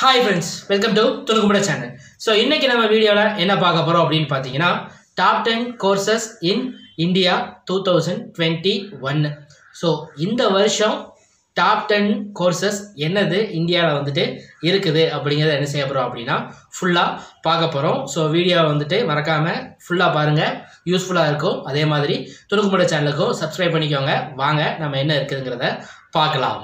hi friends welcome to துணுக்குமுட channel so இன்னைக்கு நம்ம வீடியோவில் என்ன பார்க்க போகிறோம் அப்படின்னு பார்த்தீங்கன்னா top ten courses in India two thousand twenty one so இந்த வருஷம் டாப் டென் கோர்சஸ் என்னது இந்தியாவில் வந்துட்டு இருக்குது அப்படிங்கிறத என்ன செய்ய போகிறோம் அப்படின்னா ஃபுல்லாக பார்க்க போகிறோம் ஸோ வீடியோவை வந்துட்டு மறக்காமல் ஃபுல்லாக பாருங்கள் யூஸ்ஃபுல்லாக இருக்கும் அதே மாதிரி துணுக்குமுட சேனலுக்கும் சப்ஸ்கிரைப் பண்ணிக்கோங்க வாங்க நம்ம என்ன இருக்குதுங்கிறத பார்க்கலாம்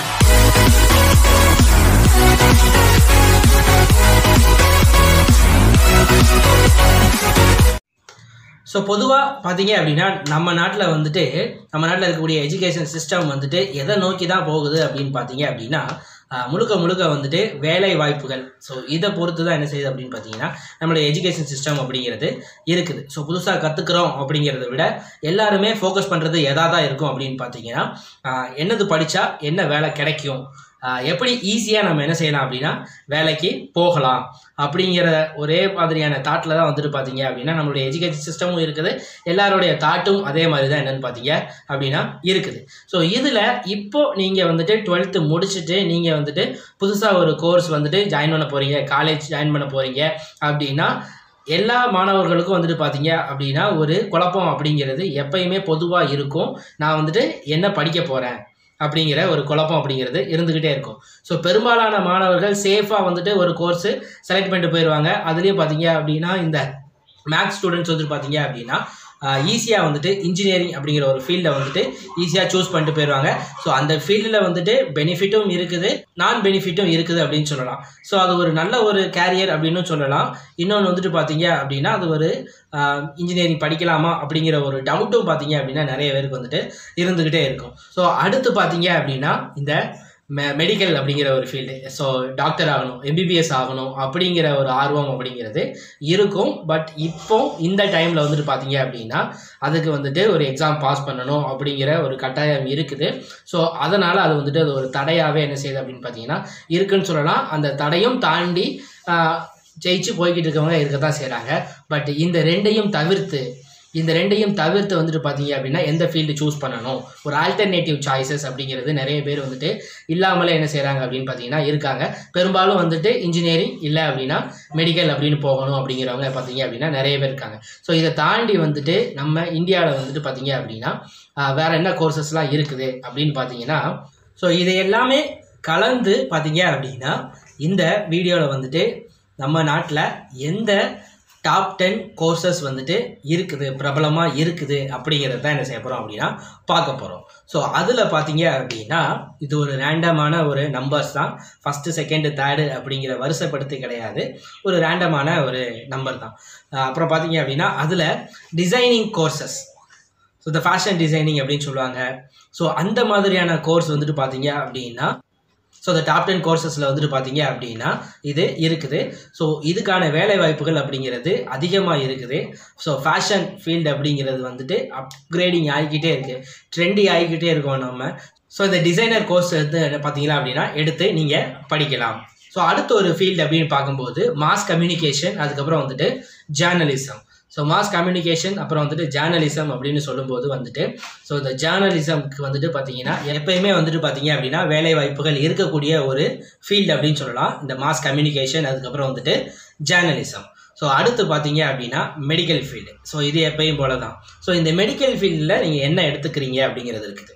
ஸோ பொதுவாக பார்த்தீங்க அப்படின்னா நம்ம நாட்டில் வந்துட்டு நம்ம நாட்டில் இருக்கக்கூடிய எஜுகேஷன் சிஸ்டம் வந்துட்டு எதை நோக்கி தான் போகுது அப்படின்னு பார்த்தீங்க அப்படின்னா ஆஹ், முழுக்க முழுக்க வந்துட்டு வேலை வாய்ப்புகள் ஸோ இதை பொறுத்து தான் என்ன செய்யுது அப்படின்னு பார்த்தீங்கன்னா நம்மளுடைய எஜுகேஷன் சிஸ்டம் அப்படிங்கிறது இருக்குது ஸோ புதுசாக கற்றுக்குறோம் அப்படிங்கிறத விட எல்லாருமே ஃபோக்கஸ் பண்ணுறது எதா தான் இருக்கும் அப்படின்னு பார்த்தீங்கன்னா ஆஹ், என்னது படித்தா என்ன வேலை கிடைக்கும் ஆஹ், எப்படி ஈஸியாக நம்ம என்ன செய்யலாம் அப்படின்னா வேலைக்கு போகலாம் அப்படிங்கிற ஒரே மாதிரியான தாட்டில் தான் வந்துட்டு பார்த்தீங்க அப்படின்னா நம்மளுடைய எஜுகேஷன் சிஸ்டமும் இருக்குது எல்லாருடைய தாட்டும் அதே மாதிரி தான் என்னன்னு பார்த்தீங்க அப்படின்னா இருக்குது ஸோ இதில் இப்போ நீங்கள் வந்துட்டு டுவெல்த்து முடிச்சுட்டு நீங்கள் வந்துட்டு புதுசாக ஒரு கோர்ஸ் வந்துட்டு ஜாயின் பண்ண போகிறீங்க காலேஜ் ஜாயின் பண்ண போகிறீங்க அப்படின்னா எல்லா மாணவர்களுக்கும் வந்துட்டு பார்த்தீங்க அப்படின்னா ஒரு குழப்பம் அப்படிங்கிறது எப்பயுமே பொதுவாக இருக்கும் நான் வந்துட்டு என்ன படிக்க போகிறேன் அப்படிங்கிற ஒரு குழப்பம் அப்படிங்கிறது இருந்துக்கிட்டே இருக்கும் ஸோ பெரும்பாலான மாணவர்கள் சேஃபாக வந்துட்டு ஒரு கோர்ஸு செலக்ட் பண்ணிட்டு போயிடுவாங்க அதுலேயும் பார்த்தீங்க அப்படின்னா இந்த மேக்ஸ் ஸ்டூடெண்ட்ஸ் வந்துட்டு பார்த்தீங்க அப்படின்னா ஈஸியாக வந்துட்டு இன்ஜினியரிங் அப்படிங்கிற ஒரு ஃபீல்டை வந்துட்டு ஈஸியாக சூஸ் பண்ணிட்டு போயிடுவாங்க ஸோ அந்த ஃபீல்டில் வந்துட்டு பெனிஃபிட்டும் இருக்குது நான் பெனிஃபிட்டும் இருக்குது அப்படின்னு சொல்லலாம் ஸோ அது ஒரு நல்ல ஒரு கேரியர் அப்படின்னு சொல்லலாம் இன்னொன்று வந்துட்டு பார்த்தீங்க அப்படின்னா அது ஒரு இன்ஜினியரிங் படிக்கலாமா அப்படிங்கிற ஒரு டவுட்டும் பார்த்தீங்க அப்படின்னா நிறைய பேருக்கு வந்துட்டு இருந்துக்கிட்டே இருக்கும் ஸோ அடுத்து பார்த்தீங்க அப்படின்னா இந்த மெ மெடிக்கல் அப்படிங்கிற ஒரு ஃபீல்டு ஸோ டாக்டர் ஆகணும் எம்பிபிஎஸ் ஆகணும் அப்படிங்கிற ஒரு ஆர்வம் அப்படிங்கிறது இருக்கும் பட் இப்போ இந்த டைமில் வந்துட்டு பார்த்தீங்க அப்படின்னா அதுக்கு வந்துட்டு ஒரு எக்ஸாம் பாஸ் பண்ணணும் அப்படிங்கிற ஒரு கட்டாயம் இருக்குது ஸோ அதனால் அது வந்துட்டு அது ஒரு தடையாகவே என்ன செய்யுது அப்படின்னு பார்த்தீங்கன்னா இருக்குன்னு சொல்லலாம் அந்த தடையும் தாண்டி ஆஹ், ஜெயிச்சு போய்கிட்டு இருக்கவங்க இருக்க தான் செய்கிறாங்க பட் இந்த ரெண்டையும் தவிர்த்து இந்த ரெண்டையும் தவிர்த்து வந்துட்டு பார்த்தீங்க அப்படின்னா எந்த ஃபீல்டு சூஸ் பண்ணணும் ஒரு ஆல்டர்னேட்டிவ் சாய்ஸஸ் அப்படிங்கிறது நிறைய பேர் வந்துட்டு இல்லாமலே என்ன செய்கிறாங்க அப்படின்னு பார்த்தீங்கன்னா இருக்காங்க பெரும்பாலும் வந்துட்டு இன்ஜினியரிங் இல்லை அப்படின்னா மெடிக்கல் அப்படின்னு போகணும் அப்படிங்கிறவங்க பார்த்தீங்க அப்படின்னா நிறைய பேர் இருக்காங்க ஸோ இதை தாண்டி வந்துட்டு நம்ம இந்தியாவில் வந்துட்டு பார்த்தீங்க அப்படின்னா ஆஹ், வேற என்ன கோர்சஸ்லாம் இருக்குது அப்படின்னு பார்த்தீங்கன்னா ஸோ இது எல்லாமே கலந்து பார்த்தீங்க அப்படின்னா இந்த வீடியோவில் வந்துட்டு நம்ம நாட்டில் எந்த டாப் டென் கோர்சஸ் வந்துட்டு இருக்குது பிரபலமாக இருக்குது அப்படிங்கிறத தான் என்ன செய்ய போகிறோம் அப்படின்னா பார்க்க போகிறோம் ஸோ அதில் பார்த்தீங்க அப்படின்னா இது ஒரு ரேண்டமான ஒரு நம்பர்ஸ் தான் ஃபஸ்ட்டு செகண்டு தேர்டு அப்படிங்கிற வரிசைப்படுத்தி கிடையாது ஒரு ரேண்டமான ஒரு நம்பர் தான் அஹ் அப்புறம் பார்த்தீங்க அப்படின்னா அதில் டிசைனிங் கோர்சஸ் ஸோ இந்த ஃபேஷன் டிசைனிங் அப்படின்னு சொல்லுவாங்க ஸோ அந்த மாதிரியான கோர்ஸ் வந்துட்டு பார்த்தீங்க அப்படின்னா ஸோ இந்த டாப் டென் கோர்சஸில் வந்துட்டு பார்த்தீங்க அப்படின்னா இது இருக்குது ஸோ இதுக்கான வேலை வாய்ப்புகள் அப்படிங்கிறது அதிகமாக இருக்குது ஸோ ஃபேஷன் ஃபீல்டு அப்படிங்கிறது வந்துட்டு அப்கிரேடிங் ஆகிக்கிட்டே இருக்குது ட்ரெண்டி ஆகிக்கிட்டே இருக்கோம் நம்ம ஸோ இந்த டிசைனர் கோர்ஸ் வந்து என்ன பார்த்தீங்களா அப்படின்னா எடுத்து நீங்கள் படிக்கலாம் ஸோ அடுத்த ஒரு ஃபீல்டு அப்படின்னு பார்க்கும்போது மாஸ் கம்யூனிகேஷன் அதுக்கப்புறம் வந்துட்டு ஜேர்னலிசம் ஸோ மாஸ் கம்யூனிகேஷன் அப்புறம் வந்துட்டு ஜேர்னலிசம் அப்படின்னு சொல்லும்போது வந்துட்டு ஸோ இந்த ஜேர்னலிசம்க்கு வந்துட்டு பார்த்தீங்கன்னா எப்பயுமே வந்துட்டு பார்த்தீங்க அப்படின்னா வேலை வாய்ப்புகள் இருக்கக்கூடிய ஒரு ஃபீல்டு அப்படின்னு சொல்லலாம் இந்த மாஸ் கம்யூனிகேஷன் அதுக்கப்புறம் வந்துட்டு ஜேர்னலிசம் ஸோ அடுத்து பார்த்தீங்க அப்படின்னா மெடிக்கல் ஃபீல்டு ஸோ இது எப்பயும் போல தான் ஸோ இந்த மெடிக்கல் ஃபீல்டில் நீங்கள் என்ன எடுத்துக்கிறீங்க அப்படிங்கிறது இருக்குது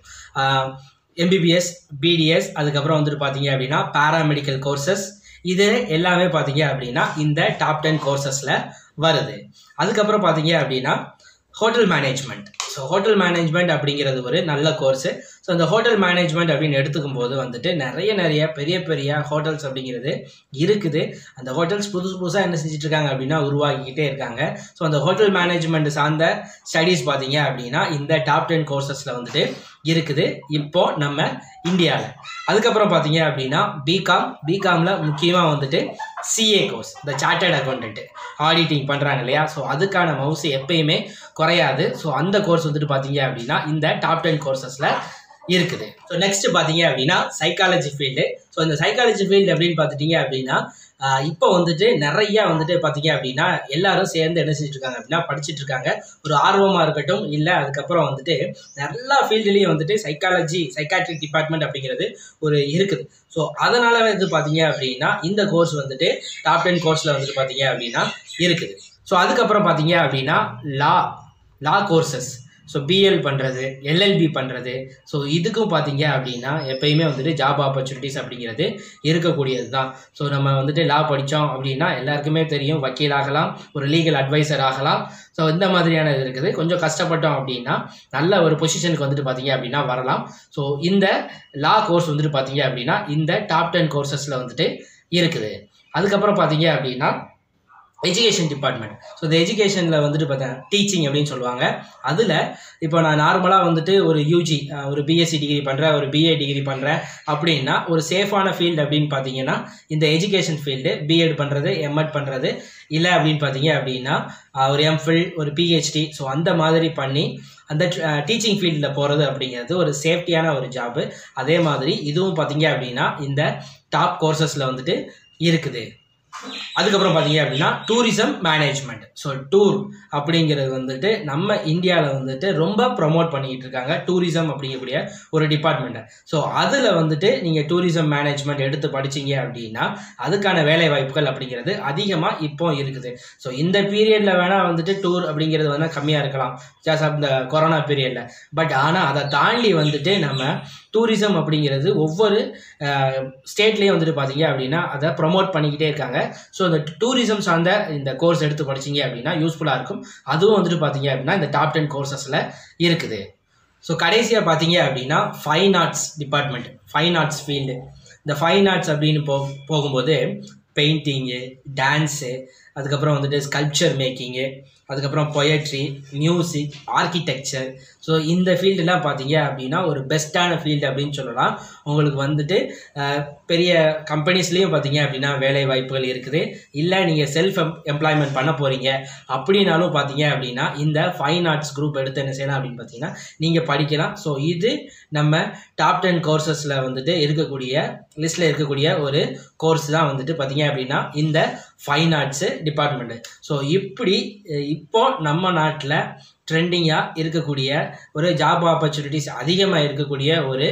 எம்பிபிஎஸ் பிடிஎஸ் அதுக்கப்புறம் வந்துட்டு பார்த்தீங்க அப்படின்னா பாராமெடிக்கல் கோர்சஸ் இது எல்லாமே பார்த்தீங்க அப்படின்னா இந்த டாப் டென் கோர்சஸில் வருது அதுக்கப்புறம் பார்த்தீங்க அப்படின்னா hotel management so hotel management அப்படிங்கிறது ஒரு நல்ல கோர்ஸு ஸோ இந்த ஹோட்டல் மேனேஜ்மெண்ட் அப்படின்னு எடுத்துக்கும் போது வந்துட்டு நிறைய நிறைய பெரிய பெரிய ஹோட்டல்ஸ் அப்படிங்கிறது இருக்குது அந்த ஹோட்டல்ஸ் புதுசு புதுசாக என்ன செஞ்சுட்டு இருக்காங்க அப்படின்னா உருவாக்கிக்கிட்டே இருக்காங்க ஸோ அந்த ஹோட்டல் மேனேஜ்மெண்ட் சார்ந்த ஸ்டடீஸ் பார்த்தீங்க அப்படின்னா இந்த டாப் டென் கோர்சஸில் வந்துட்டு இருக்குது இப்போ நம்ம இந்தியாவில் அதுக்கப்புறம் பார்த்தீங்க அப்படின்னா பிகாம் பிகாமில் முக்கியமாக வந்துட்டு சிஏ கோர்ஸ் இந்த சார்ட்டர்ட் அக்கௌண்டன்ட் ஆடிட்டிங் பண்ணுறாங்க இல்லையா ஸோ அதுக்கான மவுசு எப்பயுமே குறையாது ஸோ அந்த கோர்ஸ் வந்துட்டு பார்த்தீங்க அப்படின்னா இந்த டாப் டென் கோர்சஸில் இருக்குது ஸோ நெக்ஸ்ட் பார்த்தீங்க அப்படின்னா சைக்காலஜி ஃபீல்டு ஸோ இந்த சைக்காலஜி ஃபீல்டு அப்படின்னு பார்த்துட்டீங்க அப்படின்னா ஆஹ் இப்போ வந்துட்டு நிறைய வந்துட்டு பார்த்தீங்க அப்படின்னா எல்லாரும் சேர்ந்து என்ன செஞ்சுட்டு இருக்காங்க அப்படின்னா படிச்சுட்டு இருக்காங்க ஒரு ஆர்வமாக இருக்கட்டும் இல்லை அதுக்கப்புறம் வந்துட்டு எல்லா ஃபீல்டுலேயும் வந்துட்டு சைக்காலஜி சைக்காட்ரிக் டிபார்ட்மெண்ட் அப்படிங்கிறது ஒரு இருக்குது ஸோ அதனால வந்து பார்த்தீங்க அப்படின்னா இந்த கோர்ஸ் வந்துட்டு டாப் டென் கோர்ஸில் வந்துட்டு பார்த்தீங்க அப்படின்னா இருக்குது ஸோ அதுக்கப்புறம் பார்த்தீங்க அப்படின்னா law law courses so BL பண்ணுறது எல்எல்பி பண்ணுறது ஸோ இதுக்கும் பார்த்தீங்க அப்படின்னா எப்பயுமே வந்துட்டு ஜாப் ஆப்பர்ச்சுனிட்டிஸ் அப்படிங்கிறது இருக்கக்கூடியது தான் ஸோ நம்ம வந்துட்டு லா படித்தோம் அப்படின்னா எல்லாருக்குமே தெரியும் வக்கீல் ஆகலாம் ஒரு லீகல் அட்வைசர் ஆகலாம் ஸோ இந்த மாதிரியான இது இருக்குது கொஞ்சம் கஷ்டப்பட்டோம் அப்படின்னா நல்ல ஒரு பொசிஷனுக்கு வந்துட்டு பார்த்தீங்க அப்படின்னா வரலாம் ஸோ இந்த லா கோர்ஸ் வந்துட்டு பார்த்தீங்க அப்படின்னா இந்த டாப் டென் கோர்சஸில் வந்துட்டு இருக்குது அதுக்கப்புறம் பார்த்தீங்க அப்படின்னா எஜுகேஷன் டிபார்ட்மெண்ட் ஸோ இந்த எஜுகேஷனில் வந்துட்டு பார்த்தேன் டீச்சிங் அப்படின்னு சொல்லுவாங்க அதில் இப்போ நான் நார்மலாக வந்துட்டு ஒரு யூஜி ஒரு பிஎஸ்சி டிகிரி பண்ணுறேன் ஒரு பிஏ டிகிரி பண்ணுறேன் அப்படின்னா ஒரு சேஃபான ஃபீல்டு அப்படின்னு பார்த்தீங்கன்னா இந்த எஜுகேஷன் ஃபீல்டு பிஎட் பண்ணுறது எம்எட் பண்ணுறது இல்லை அப்படின்னு பார்த்தீங்க அப்படின்னா அஹ், ஒரு எம்ஃபில் ஒரு பிஹெச்டி ஸோ அந்த மாதிரி பண்ணி அந்த டீச்சிங் ஃபீல்டில் போகிறது அப்படிங்கிறது ஒரு சேஃப்டியான ஒரு ஜாப்பு அதே மாதிரி இதுவும் பார்த்தீங்க அப்படின்னா இந்த டாப் கோர்சஸில் வந்துட்டு இருக்குது அதுக்கப்புறம் பார்த்தீங்க அப்படின்னா டூரிசம் மேனேஜ்மெண்ட் ஸோ டூர் அப்படிங்கிறது வந்துட்டு நம்ம இந்தியாவில் வந்துட்டு ரொம்ப ப்ரொமோட் பண்ணிக்கிட்டு இருக்காங்க டூரிசம் அப்படிங்கக்கூடிய ஒரு டிபார்ட்மெண்ட்டை ஸோ அதில் வந்துட்டு நீங்கள் டூரிசம் மேனேஜ்மெண்ட் எடுத்து படிச்சீங்க அப்படின்னா அதுக்கான வேலை வாய்ப்புகள் அப்படிங்கிறது அதிகமாக இப்போ இருக்குது ஸோ இந்த பீரியடில் வேணால் வந்துட்டு டூர் அப்படிங்கிறது வந்து கம்மியாக இருக்கலாம் ஜாஸ் இந்த கொரோனா பீரியடில் பட் ஆனால் அதை தாண்டி வந்துட்டு நம்ம டூரிசம் அப்படிங்கிறது ஒவ்வொரு ஸ்டேட்லேயும் வந்துட்டு பார்த்தீங்க அப்படின்னா அதை ப்ரொமோட் பண்ணிக்கிட்டே இருக்காங்க ஸோ இந்த டூரிசம் சார்ந்த இந்த கோர்ஸ் எடுத்து படிச்சீங்க அப்படின்னா யூஸ்ஃபுல்லாக இருக்கும் அதுவும் வந்துட்டு பார்த்தீங்க அப்படின்னா இந்த டாப் டென் கோர்சஸில் இருக்குது ஸோ கடைசியாக பார்த்தீங்க அப்படின்னா fine arts department fine arts field இந்த ஃபைன் ஆர்ட்ஸ் அப்படின்னு போ போகும்போது பெயிண்டிங்கு டான்ஸு அதுக்கப்புறம் வந்துட்டு ஸ்கல்ப்சர் மேக்கிங்கு அதுக்கப்புறம் பொயட்ரி மியூசிக் ஆர்கிடெக்சர் ஸோ இந்த ஃபீல்டெலாம் பார்த்தீங்க அப்படின்னா ஒரு பெஸ்ட்டான ஃபீல்டு அப்படின்னு சொல்லலாம் உங்களுக்கு வந்துட்டு அஹ், பெரிய கம்பெனிஸ்லேயும் பார்த்தீங்க அப்படின்னா வேலை வாய்ப்புகள் இருக்குது இல்லை நீங்கள் செல்ஃப் எம்ப்ளாய்மெண்ட் பண்ண போகிறீங்க அப்படின்னாலும் பார்த்தீங்க அப்படின்னா இந்த ஃபைன் ஆர்ட்ஸ் குரூப் எடுத்து என்ன செய்யலாம் அப்படின்னு பார்த்தீங்கன்னா நீங்கள் படிக்கலாம் ஸோ இது நம்ம டாப் டென் கோர்சஸில் வந்துட்டு இருக்கக்கூடிய லிஸ்ட்டில் இருக்கக்கூடிய ஒரு கோர்ஸ் தான் வந்துட்டு பார்த்தீங்க அப்படின்னா இந்த ஃபைன் ஆர்ட்ஸு டிபார்ட்மெண்ட்டு ஸோ இப்படி அஹ், இப்போ நம்ம நாட்டில் ட்ரெண்டிங்காக இருக்கக்கூடிய ஒரு ஜாப் ஆப்பர்ச்சுனிட்டிஸ் அதிகமாக இருக்கக்கூடிய ஒரு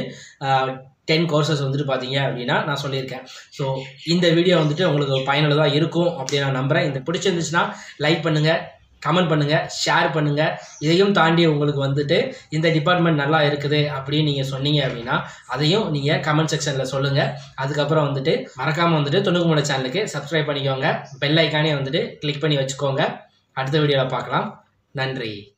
டென் கோர்சஸ் வந்துட்டு பார்த்தீங்க அப்படின்னா நான் சொல்லியிருக்கேன் ஸோ இந்த வீடியோ வந்துட்டு உங்களுக்கு பயனுள்ளதாக இருக்கும் அப்படின்னு நான் நம்புகிறேன் இந்த பிடிச்சிருந்துச்சுன்னா லைக் பண்ணுங்கள் கமெண்ட் பண்ணுங்கள் ஷேர் பண்ணுங்கள் இதையும் தாண்டி உங்களுக்கு வந்துட்டு இந்த டிபார்ட்மெண்ட் நல்லா இருக்குது அப்படின்னு நீங்கள் சொன்னீங்க அப்படின்னா அதையும் நீங்கள் கமெண்ட் செக்ஷனில் சொல்லுங்கள் அதுக்கப்புறம் வந்துட்டு மறக்காமல் வந்துட்டு தொண்ணூறு மூணு சேனலுக்கு சப்ஸ்கிரைப் பண்ணிக்கோங்க பெல் ஐக்கானே வந்துட்டு கிளிக் பண்ணி வச்சுக்கோங்க அடுத்த வீடியோவில் பார்க்கலாம் நன்றி